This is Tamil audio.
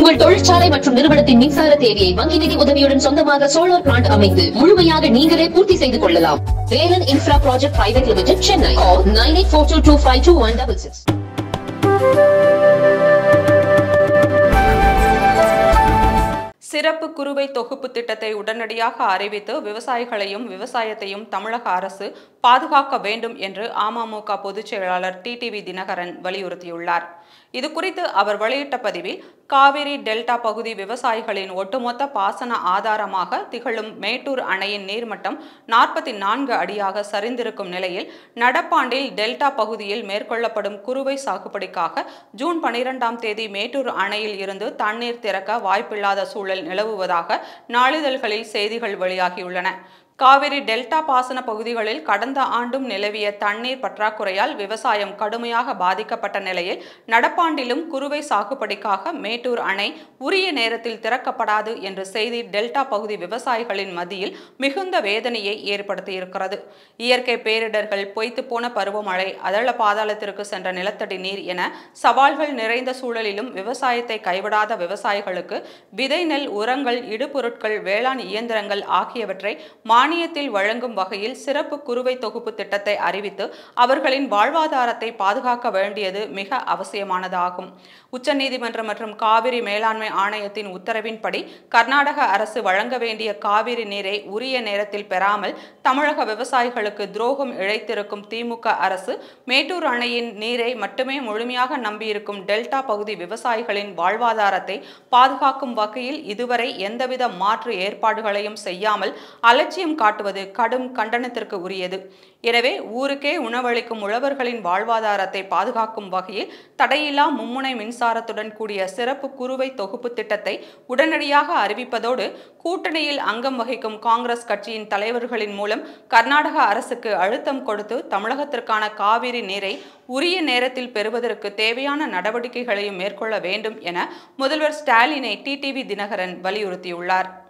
உங்கள் தொழிற்சாலை மற்றும் நிறுவனத்தின் மின்சார தேவையை வங்கி நிதி உதவியுடன் சொந்தமாக சோலார் பிளான்ட் அமைத்து முழுமையாக நீங்களே பூர்த்தி செய்து கொள்ளலாம் Velan infra project private limited Chennai nine eight four two two five two one double six சிறப்பு குறுவை தொகுப்பு திட்டத்தை உடனடியாக அறிவித்து விவசாயிகளையும் விவசாயத்தையும் தமிழக அரசு பாதுகாக்க வேண்டும் என்று அமமுக பொதுச் செயலாளர் டிடிவி தினகரன் வலியுறுத்தியுள்ளார் இதுகுறித்து அவர் வெளியிட்ட பதிவில் காவிரி டெல்டா பகுதி விவசாயிகளின் ஒட்டுமொத்த பாசன ஆதாரமாக திகழும் மேட்டூர் அணையின் நீர்மட்டம் நாற்பத்தி நான்கு அடியாக சரிந்திருக்கும் நிலையில் நடப்பாண்டில் டெல்டா பகுதியில் மேற்கொள்ளப்படும் குறுவை சாகுபடிக்காக ஜூன் பனிரெண்டாம் தேதி மேட்டூர் அணையில் இருந்து தண்ணீர் திறக்க வாய்ப்பில்லாத சூழல் நிலவுவதாக நாளிதழ்களில் செய்திகள் வெளியாகியுள்ளன காவிரி டெல்டா பாசன பகுதிகளில் கடந்த ஆண்டும் நிலவிய தண்ணீர் பற்றாக்குறையால் விவசாயம் கடுமையாக பாதிக்கப்பட்ட நிலையில் நடப்பாண்டிலும் குறுவை சாகுபடிக்காக மேட்டூர் அணை உரிய நேரத்தில் திறக்கப்படாது என்ற செய்தி டெல்டா பகுதி விவசாயிகளின் மத்தியில் மிகுந்த வேதனையை ஏற்படுத்தியிருக்கிறது இயற்கை பேரிடர்கள் பொய்த்து போன பருவமழை அதள பாதாளத்திற்கு சென்ற நிலத்தடி நீர் என சவால்கள் நிறைந்த சூழலிலும் விவசாயத்தை கைவிடாத விவசாயிகளுக்கு விதை நெல் உரங்கள் இடுபொருட்கள் வேளாண் இயந்திரங்கள் ஆகியவற்றை மானியத்தில் வழங்கும் வகையில் சிறப்பு குறுவை தொகுப்பு திட்டத்தை அறிவித்து அவர்களின் வாழ்வாதாரத்தை பாதுகாக்க வேண்டியது மிக அவசியமானதாகும் உச்சநீதிமன்றம் மற்றும் காவிரி மேலாண்மை ஆணையத்தின் உத்தரவின்படி கர்நாடக அரசு வழங்க வேண்டிய காவிரி நீரை உரிய நேரத்தில் பெறாமல் தமிழக விவசாயிகளுக்கு துரோகம் இழைத்திருக்கும் திமுக அரசு மேட்டூர் அணையின் நீரை மட்டுமே முழுமையாக நம்பியிருக்கும் டெல்டா பகுதி விவசாயிகளின் வாழ்வாதாரத்தை பாதுகாக்கும் வகையில் இதுவரை எந்தவித மாற்று ஏற்பாடுகளையும் செய்யாமல் அலட்சியம் காட்டுவது கடும் கண்டனத்திற்கு உரியது எனவே ஊருக்கே உணவளிக்கும் உழவர்களின் வாழ்வாதாரத்தை பாதுகாக்கும் வகையில் தடையில்லா மும்முனை மின்சாரத்துடன் கூடிய சிறப்பு குறுவை தொகுப்பு திட்டத்தை உடனடியாக அறிவிப்பதோடு கூட்டணியில் அங்கம் வகிக்கும் காங்கிரஸ் கட்சியின் தலைவர்களின் மூலம் கர்நாடக அரசுக்கு அழுத்தம் கொடுத்து தமிழகத்திற்கான காவிரி நீரை உரிய நேரத்தில் பெறுவதற்கு தேவையான நடவடிக்கைகளையும் மேற்கொள்ள வேண்டும் என முதல்வர் ஸ்டாலினை டிடிவி தினகரன் வலியுறுத்தியுள்ளார்